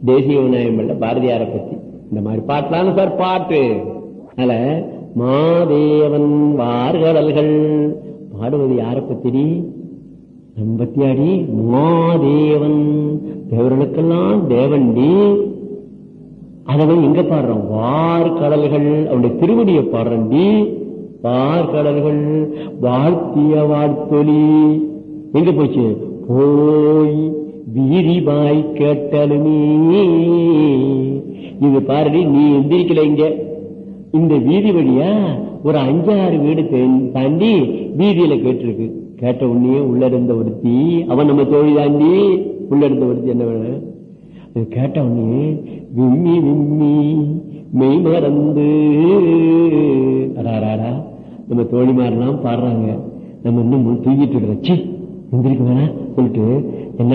தேசிய விநாயகம் பிள்ளை பாரதியாரை பத்தி இந்த மாதிரி பாட்டலாம் சார் பாட்டு அதனால மாதேவன் வார்கடல்கள் பாடுவது யாரை பத்திரி நம்பத்தியாடி மாதேவன் தேவர்களுக்கெல்லாம் தேவன்டி அதவன் எங்க பாடுறான் வார் கடல்கள் அவனுடைய திருவடியை பாடுறண்டி வார் கடல்கள் வாழ்த்திய வாழ்த்தொலி எங்க போச்சு போய் வீரிபாய் கேட்டலுமே இது பாருடி நீ எந்திரிக்கல இங்க இந்த வீதி வழியா ஒரு அஞ்சாறு வீடு தே- தாண்டி வீதியில கேட்டிருக்கு கேட்ட உடனே உள்ள இருந்த ஒருத்தி அவன் நம்ம தோழி தாண்டி உள்ள இருந்த ஒருத்தி என்ன வேணும் அது கேட்ட உடனே விம்மி விம்மி மெய் மறந்து அடாராடா நம்ம தோழிமாரெல்லாம் பாடுறாங்க நம்ம இன்னும் தூங்கிட்டு இருக்கிறோம் சி எந்திரிக்க வேணாம் சொல்லிட்டு என்ன